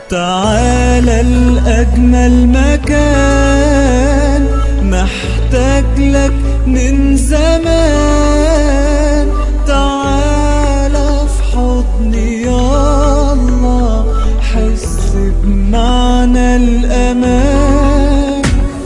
تعالى الأجمل مكان محتاج لك من زمان تعالى في حضني يا الله حس بمعنى الأمان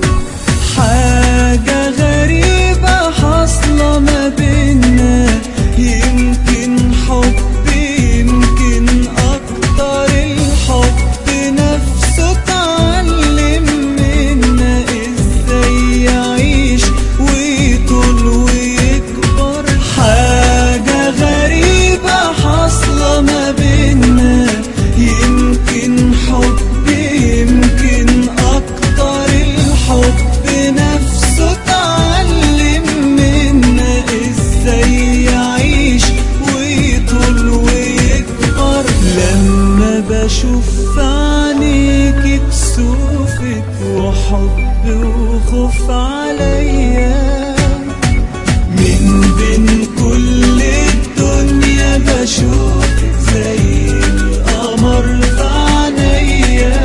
حاجة غريبة حاصلة ما بينا يمكن حب يمكن أكتر الحب نفسه اتعلم منا ازاي يعيش ويطول ويكبر حاجة غريبة حاصلة ما بينا يمكن حب يمكن أكتر الحب نفسه اتعلم منا ازاي يعيش ويطول ويكبر لما بشوف في عينيك كسوفك وحب وخوف عليا من بين كل الدنيا بشوفك زي القمر في عينيا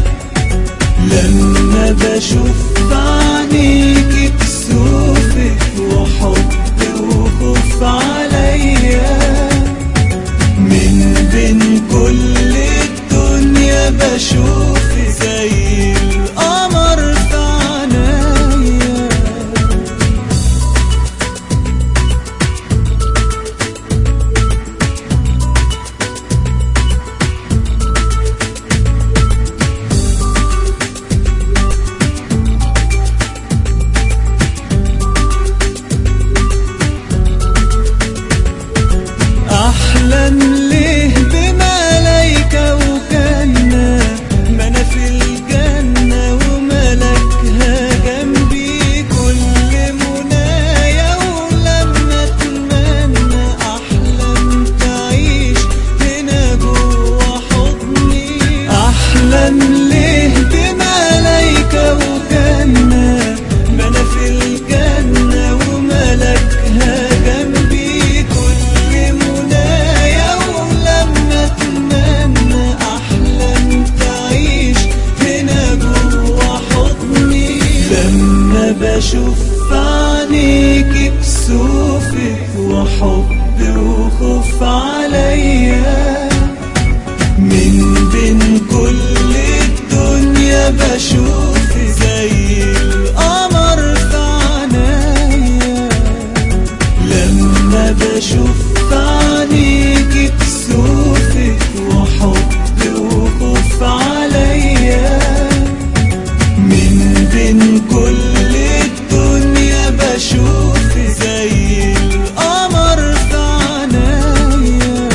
لما بشوف في عينيك كسوفك وحب وخوف عليا من بين كل الدنيا بشوفك زي القمر في عينيا أحلم ليه بملايكة وجنة ما أنا في الجنة وملكها جنبي كل منايا ولما أتمنى أحلم تعيش هنا جوا حضني أحلم ليه بملايكة وجنة ما أنا في الجنة وملكها جنبي كل منايا ولما أتمنى أحلم تعيش هنا جوا حضني لما بشوف في عينيك كسوفك وحب وخوف عليا من بين كل الدنيا بشوف زي القمر في عينيا لما بشوف في عينيك كسوفك وحب وخوف عليا من بين كل الدنيا بشوف زي القمر في عينيا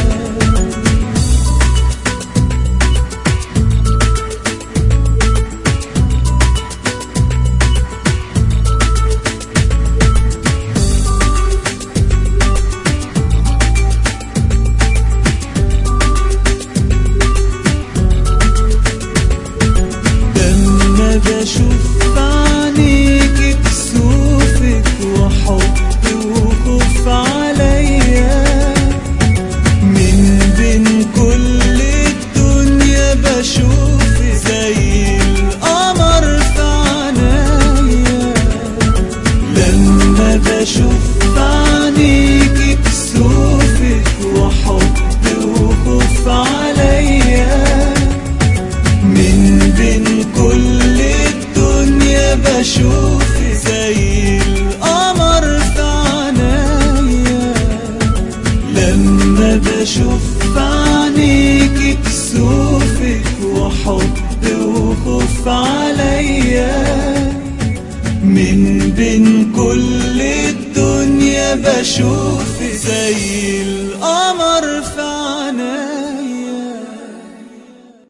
لما بشوف في عينيك كسوفك وحب وخوف عليا من بين كل الدنيا بشوف زي القمر في عينيا لما بشوف في عينيك كسوفك وحب وخوف عليا من بين كل الدنيا بشوف زي القمر في عينيا لما بشوف في عينيك كسوفك وحب وخوف عليا من بين كل الدنيا بشوف زي القمر في عينيا